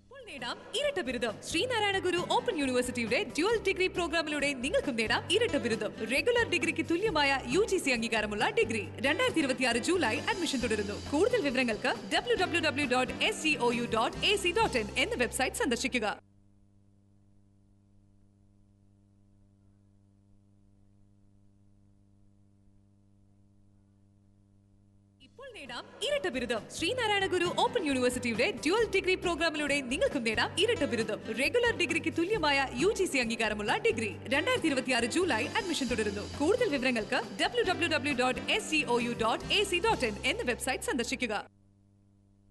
ഇപ്പോൾ നേടാം ഇരട്ട ബിരുദം ശ്രീനാരായണ ഗുരു ഓപ്പൺ യൂണിവേഴ്സിറ്റിയുടെ ഡ്യുവൽ ഡിഗ്രി പ്രോഗ്രാമിലൂടെ നിങ്ങൾക്കും നേടാം ഇരട്ട ബിരുദം റെഗുലർ ഡിഗ്രിക്ക് തുല്യമായ യു ജി സി അംഗീകാരമുള്ള ഡിഗ്രി രണ്ടായിരത്തി ഇരുപത്തിയാറ് ജൂലൈ അഡ്മിഷൻ തുടരുന്നു കൂടുതൽ വിവരങ്ങൾക്ക് W W W dot S C O U dot A C dot in എന്ന വെബ്സൈറ്റ് സന്ദർശിക്കുക ഇപ്പോൾ നേടാം ഇരട്ട ബിരുദം ശ്രീനാരായണ ഗുരു ഓപ്പൺ യൂണിവേഴ്സിറ്റിയുടെ ഡ്യുവൽ ഡിഗ്രി പ്രോഗ്രാമിലൂടെ നിങ്ങൾക്കും നേടാം ഇരട്ട ബിരുദം റെഗുലർ ഡിഗ്രിക്ക് തുല്യമായ യു ജി സി അംഗീകാരമുള്ള ഡിഗ്രി രണ്ടായിരത്തി ഇരുപത്തിയാറ് ജൂലൈ അഡ്മിഷൻ തുടരുന്നു കൂടുതൽ വിവരങ്ങൾക്ക് W W W dot S C O U dot A C dot in എന്ന വെബ്സൈറ്റ് സന്ദർശിക്കുക